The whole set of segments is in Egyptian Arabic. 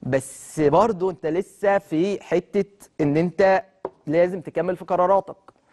بس برضو انت لسه في حته ان انت لازم تكمل في قراراتك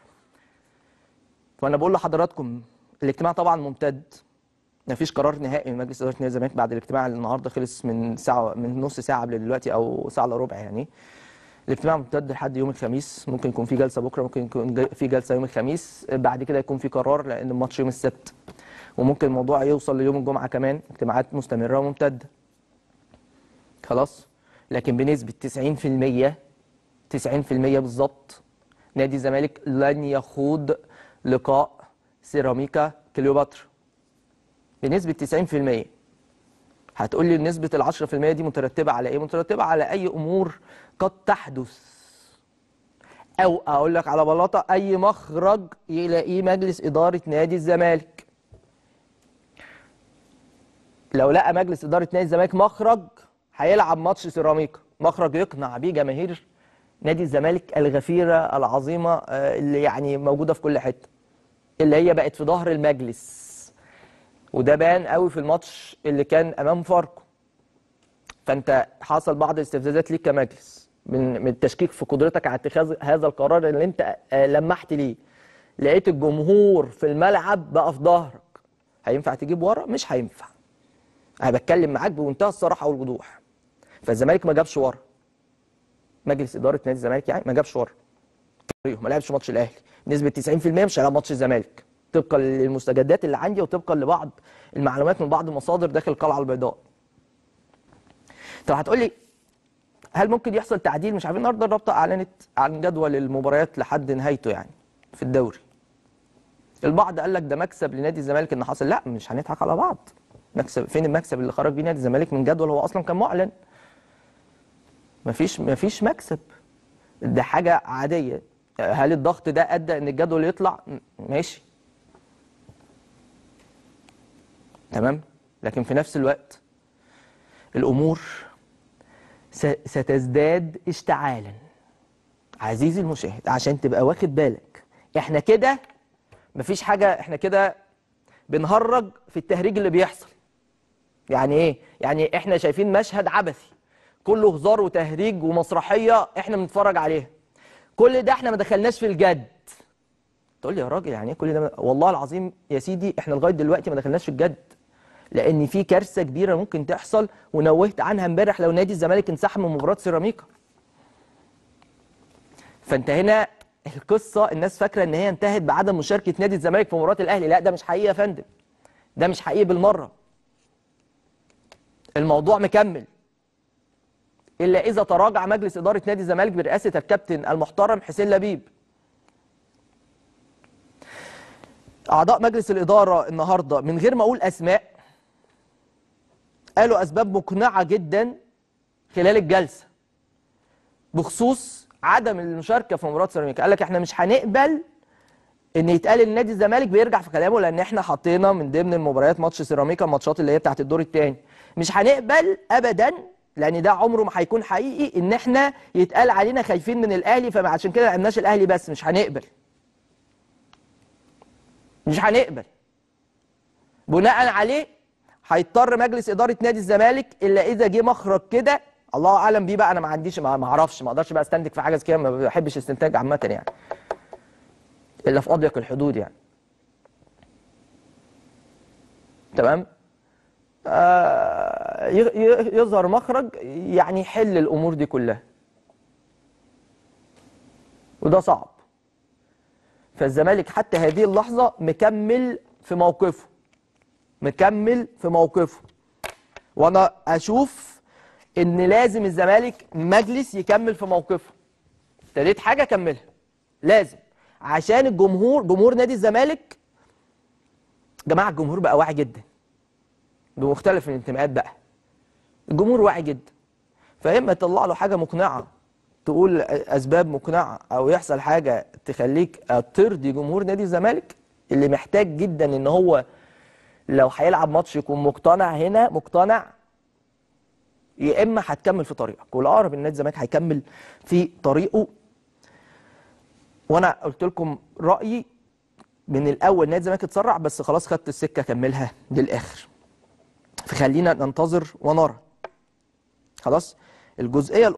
فانا بقول لحضراتكم الاجتماع طبعا ممتد مفيش قرار نهائي من مجلس اداره نادي الزمالك بعد الاجتماع اللي النهارده خلص من ساعه من نص ساعه قبل دلوقتي او ساعه الا ربع يعني الاجتماع ممتد لحد يوم الخميس ممكن يكون في جلسه بكره ممكن يكون جا- في جلسه يوم الخميس بعد كده يكون في قرار لان الماتش يوم السبت وممكن الموضوع يوصل ليوم الجمعه كمان اجتماعات مستمره وممتده خلاص لكن بنسبه 90% 90% بالظبط نادي الزمالك لن يخوض لقاء سيراميكا كليوباترا بنسبة 90% هتقول لي نسبة ال 10% دي مترتبة على ايه؟ مترتبة على أي أمور قد تحدث أو أقول لك على بلاطة أي مخرج يلاقيه مجلس إدارة نادي الزمالك لو لقى مجلس إدارة نادي الزمالك مخرج هيلعب ماتش سيراميكا مخرج يقنع بيه جماهير نادي الزمالك الغفيرة العظيمة آه، اللي يعني موجودة في كل حتة اللي هي بقت في ظهر المجلس وده بان قوي في الماتش اللي كان امام فاركو فانت حصل بعض الاستفزازات ليك كمجلس من من التشكيك في قدرتك على اتخاذ هذا القرار اللي انت آه، لمحت ليه لقيت الجمهور في الملعب بقى في ظهرك هينفع تجيب ورا مش هينفع انا بتكلم معاك بمنتهى الصراحه والوضوح فالزمالك ما جابش ورا مجلس اداره نادي الزمالك يعني ما جابش ورا طريقه ما لعبش ماتش الاهلي بنسبه 90% مش هيلعب ماتش الزمالك طبقا للمستجدات اللي عندي وطبقا لبعض المعلومات من بعض المصادر داخل القلعه البيضاء طب هتقول لي هل ممكن يحصل تعديل مش عارفين النهارده الرابطه اعلنت عن جدول المباريات لحد نهايته يعني في الدوري البعض قال لك ده مكسب لنادي الزمالك ان حصل لا مش هنضحك على بعض مكسب فين المكسب اللي خرج بيه نادي الزمالك من جدول هو اصلا كان معلن مفيش مفيش مكسب ده حاجه عاديه هل الضغط ده ادى ان الجدول يطلع م- ماشي تمام لكن في نفس الوقت الامور س- ستزداد اشتعالا عزيزي المشاهد عشان تبقى واخد بالك احنا كده مفيش حاجه احنا كده بنهرج في التهريج اللي بيحصل يعني ايه يعني احنا شايفين مشهد عبثي كله هزار وتهريج ومسرحيه احنا بنتفرج عليها كل ده احنا ما دخلناش في الجد تقول لي يا راجل يعني ايه كل ده والله العظيم يا سيدي احنا لغايه دلوقتي ما دخلناش في الجد لان في كارثه كبيره ممكن تحصل ونوهت عنها امبارح لو نادي الزمالك انسحب من مباراه سيراميكا فانت هنا القصه الناس فاكره ان هي انتهت بعدم مشاركه نادي الزمالك في مباراه الاهلي لا ده مش حقيقي يا فندم ده مش حقيقي بالمره الموضوع مكمل الا اذا تراجع مجلس اداره نادي الزمالك برئاسه الكابتن المحترم حسين لبيب اعضاء مجلس الاداره النهارده من غير ما اقول اسماء قالوا اسباب مقنعه جدا خلال الجلسه بخصوص عدم المشاركه في مباراه سيراميكا قال لك احنا مش هنقبل ان يتقال ان نادي الزمالك بيرجع في كلامه لان احنا حطينا من ضمن المباريات ماتش سيراميكا الماتشات اللي هي بتاعت الدور الثاني مش هنقبل ابدا لان ده عمره ما هيكون حقيقي ان احنا يتقال علينا خايفين من الاهلي فعشان كده ما لعبناش الاهلي بس مش هنقبل مش هنقبل بناء عليه هيضطر مجلس اداره نادي الزمالك الا اذا جه مخرج كده الله اعلم بيه بقى انا ما عنديش ما ما اعرفش ما اقدرش بقى استنتج في حاجه زي كده ما بحبش الاستنتاج عامه يعني الا في اضيق الحدود يعني تمام آه ي- ي- يظهر مخرج يعني يحل الامور دي كلها وده صعب فالزمالك حتى هذه اللحظه مكمل في موقفه مكمل في موقفه وانا اشوف ان لازم الزمالك مجلس يكمل في موقفه ابتديت حاجه كملها لازم عشان الجمهور جمهور نادي الزمالك جماعه الجمهور بقى واعي جدا بمختلف الانتماءات بقى الجمهور واعي جدا فاما تطلع له حاجه مقنعه تقول اسباب مقنعه او يحصل حاجه تخليك ترضي جمهور نادي الزمالك اللي محتاج جدا ان هو لو هيلعب ماتش يكون مقتنع هنا مقتنع يا اما هتكمل في طريقك والاقرب ان نادي الزمالك هيكمل في طريقه وانا قلت لكم رايي من الاول نادي الزمالك اتسرع بس خلاص خدت السكه كملها للاخر فخلينا ننتظر ونرى خلاص الجزئيه